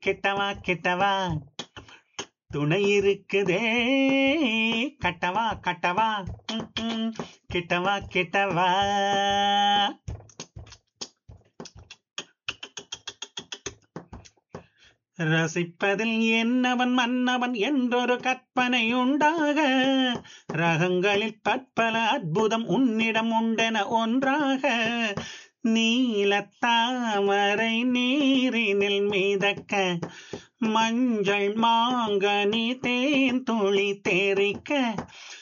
கெட்டவா கெட்டவா துணை இருக்குதே கட்டவா கட்டவா ம், ம், கெட்டவா கெட்டவா ரசிப்பதில் என்னவன் மன்னவன் என்றொரு கற்பனை உண்டாக ரகங்களில் பற்பல அற்புதம் உன்னிடம் உண்டென ஒன்றாக நீலத்தாமரை நீரினில் மிதக்க மஞ்சள் மாங்கனி தேன் துளி தேரிக்க